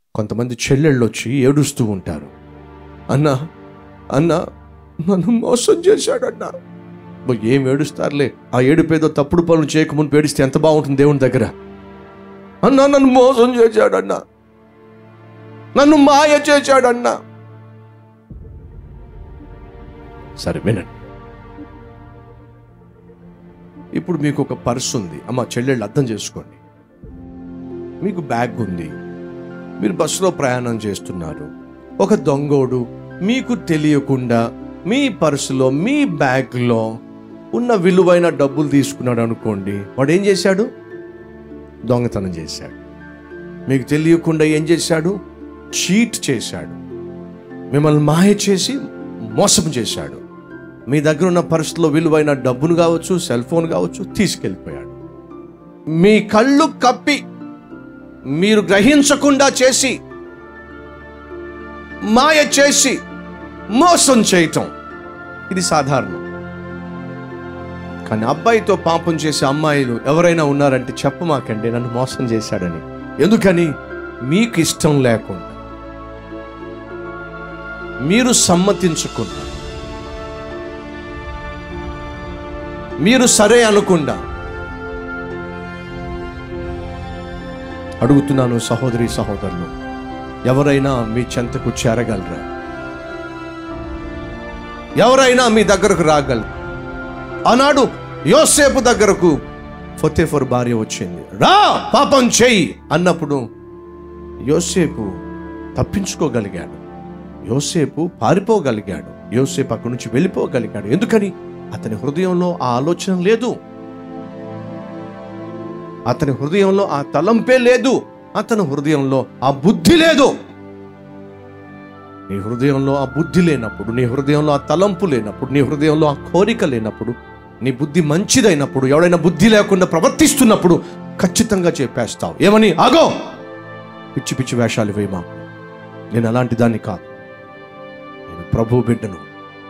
కొంతమంది చెల్లెళ్ళు వచ్చి ఏడుస్తూ ఉంటారు అన్నా అన్నా నన్ను మోసం చేశాడన్నా "అబ్బో, ఏం ఏడుస్తారులే ఆ ఏడుపేదో తప్పుడు పనులు చేయకముందు ఏడిస్తే ఎంత బాగుంటుంది దేవుని దగ్గర అన్నా నన్ను మోసం చేశాడన్నా నన్ను మాయ చేశాడన్నా సరే వినండి ఇప్పుడు మీకు ఒక పర్స్ ఉంది అమ్మ చెల్లెళ్ళు అర్థం చేసుకోండి మీకు బ్యాగ్ ఉంది మీరు బస్సులో ప్రయాణం చేస్తున్నారు ఒక దొంగోడు మీకు తెలియకుండా మీ పర్సులో మీ బ్యాగ్లో ఉన్న విలువైన డబ్బులు తీసుకున్నాడు అనుకోండి వాడు ఏం చేశాడు దొంగతనం చేశాడు మీకు తెలియకుండా ఏం చేశాడు చీట్ చేశాడు మిమ్మల్ని మాయ చేసి మోసం చేశాడు మీ దగ్గర ఉన్న పర్సులో విలువైన డబ్బును కావచ్చు సెల్ ఫోన్ కావచ్చు తీసుకెళ్ళిపోయాడు మీ కళ్ళు కప్పి మీరు గ్రహించకుండా చేసి మాయ చేసి మోసం చేయటం ఇది సాధారణం కానీ అబ్బాయితో పాపం చేసే అమ్మాయిలు ఎవరైనా ఉన్నారంటే చెప్పమాకండి నన్ను మోసం చేశాడని ఎందుకని మీకు ఇష్టం లేకుండా మీరు సమ్మతించకుండా మీరు సరే అనుకుండా అడుగుతున్నాను సహోదరి సహోదరులు ఎవరైనా మీ చెంతకు చేరగలరా ఎవరైనా మీ దగ్గరకు రాగలరు ఆనాడు యోసేపు దగ్గరకు ఫొతేఫర్ భార్య వచ్చింది రా పాపం చెయ్యి అన్నప్పుడు యోసేపు తప్పించుకోగలిగాడు యోసేపు పారిపోగలిగాడు యోసేపు అక్కడి నుంచి వెళ్ళిపోగలిగాడు ఎందుకని అతని హృదయంలో ఆ ఆలోచన లేదు అతని హృదయంలో ఆ తలంపే లేదు అతని హృదయంలో ఆ బుద్ధి లేదు నీ హృదయంలో ఆ బుద్ధి లేనప్పుడు నీ హృదయంలో ఆ తలంపు లేనప్పుడు నీ హృదయంలో ఆ కోరిక లేనప్పుడు నీ బుద్ధి మంచిదైనప్పుడు ఎవడైనా బుద్ధి లేకుండా ప్రవర్తిస్తున్నప్పుడు ఖచ్చితంగా చెప్పేస్తావు ఏమని ఆగో పిచ్చి పిచ్చి వేషాలు వేయమా నేను అలాంటి దాన్ని కాదు నేను ప్రభు బిడ్డను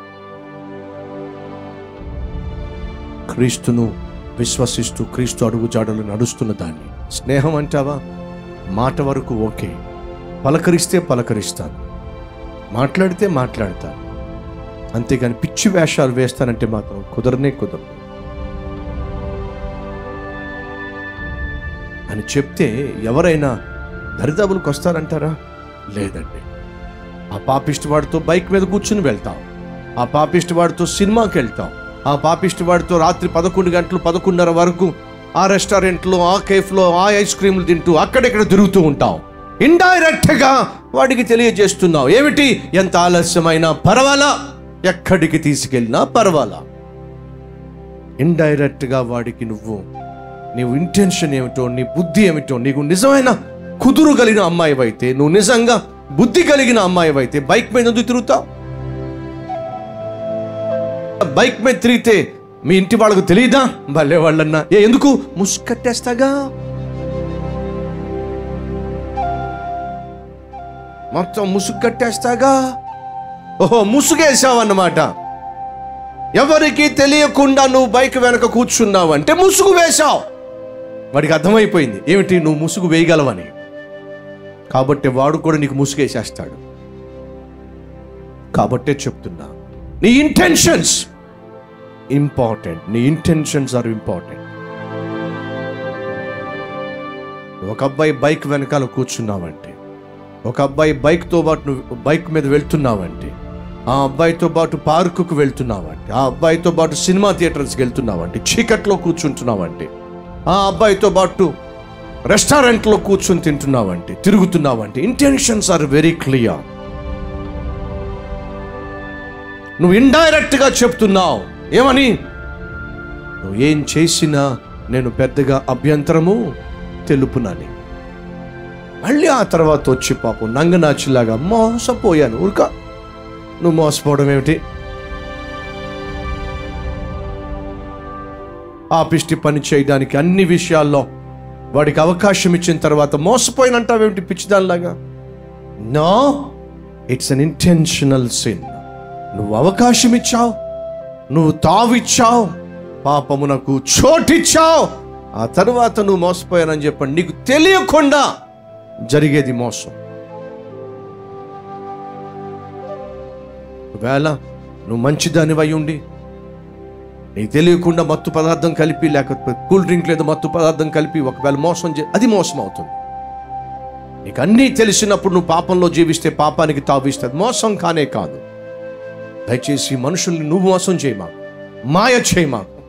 క్రీస్తును విశ్వసిస్తూ క్రీస్తు అడుగుజాడలు నడుస్తున్న దాన్ని స్నేహం అంటావా మాట వరకు ఓకే పలకరిస్తే పలకరిస్తాను మాట్లాడితే మాట్లాడతాను అంతేగాని పిచ్చి వేషాలు వేస్తానంటే మాత్రం కుదరనే కుదరదు అని చెప్తే ఎవరైనా దరిదాపులకు వస్తారంటారా లేదండి ఆ పాపిష్టి వాడితో బైక్ మీద కూర్చుని వెళ్తాం ఆ పాపిష్టి వాడితో సినిమాకి వెళ్తాం ఆ పాపిష్టి వాడితో రాత్రి పదకొండు గంటలు పదకొండున్నర వరకు ఆ రెస్టారెంట్లో ఆ కేఫ్లో ఆ ఐస్ క్రీములు తింటూ అక్కడెక్కడ తిరుగుతూ ఉంటాం ఇండైరెక్ట్ గా వాడికి తెలియజేస్తున్నావు ఏమిటి ఎంత ఆలస్యమైనా పర్వాలా ఎక్కడికి తీసుకెళ్ళినా పర్వాలా ఇండైరెక్ట్ గా వాడికి నువ్వు నీవు ఇంటెన్షన్ ఏమిటో నీ బుద్ధి ఏమిటో నీకు నిజమైన కుదురు కలిగిన అమ్మాయి అయితే నువ్వు నిజంగా బుద్ధి కలిగిన అమ్మాయి అయితే బైక్ మీద ఎందుకు తిరుగుతావు బైక్ మీద తిరిగితే మీ ఇంటి వాళ్ళకు తెలియదా భలే వాళ్ళన్నా ఏ ఎందుకు ముసుకట్టేస్తాగా మొత్తం ముసుగు కట్టేస్తాగా ఓహో ముసుగేసావన్నమాట ఎవరికి తెలియకుండా నువ్వు బైక్ వెనక కూర్చున్నావు అంటే ముసుగు వేశావు వాడికి అర్థమైపోయింది ఏమిటి నువ్వు ముసుగు వేయగలవని కాబట్టి వాడు కూడా నీకు ముసుగేసేస్తాడు కాబట్టే చెప్తున్నా నీ ఇంటెన్షన్స్ ఇంపార్టెంట్ నీ ఇంటెన్షన్స్ ఆర్ ఇంపార్టెంట్ ఒక అబ్బాయి బైక్ వెనకాల కూర్చున్నావంటే ఒక అబ్బాయి బైక్తో పాటు నువ్వు బైక్ మీద వెళ్తున్నావంటే ఆ అబ్బాయితో పాటు పార్కుకు వెళ్తున్నావంటే ఆ అబ్బాయితో పాటు సినిమా థియేటర్స్కి వెళ్తున్నావంటే చీకట్లో కూర్చుంటున్నావంటే ఆ అబ్బాయితో పాటు రెస్టారెంట్లో కూర్చొని తింటున్నావంటే తిరుగుతున్నావంటే ఇంటెన్షన్స్ ఆర్ వెరీ క్లియర్ నువ్వు ఇండైరెక్ట్గా చెప్తున్నావు ఏమని నువ్వు ఏం చేసినా నేను పెద్దగా అభ్యంతరము తెలుపునని మళ్ళీ ఆ తర్వాత వచ్చి పాపం నంగనాచిలాగా మోసపోయాను ఊరుక నువ్వు మోసపోవడం ఏమిటి ఆ పిష్టి పని చేయడానికి అన్ని విషయాల్లో వాడికి అవకాశం ఇచ్చిన తర్వాత మోసపోయినంటావేమిటి పిచ్చిదానిలాగా no it's unintentional sin నువ్వు అవకాశం ఇచ్చావు నువ్వు తావిచ్చావు పాపమునకు చోటిచ్చావు ఆ తరువాత నువ్వు మోసపోయానని చెప్పండి నీకు తెలియకుండా జరిగేది మోసం ఒకవేళ నువ్వు మంచిదానివై ఉండి నీకు తెలియకుండా మత్తు పదార్థం కలిపి లేకపోతే కూల్ డ్రింక్ లేదా మత్తు పదార్థం కలిపి ఒకవేళ మోసం చే అది మోసం అవుతుంది నీకు అన్నీ తెలిసినప్పుడు నువ్వు పాపంలో జీవిస్తే పాపానికి తావిస్తుంది మోసం కానే కాదు దయచేసి మనుషుల్ని నువ్వు మోసం చేయమా మాయ చేయమా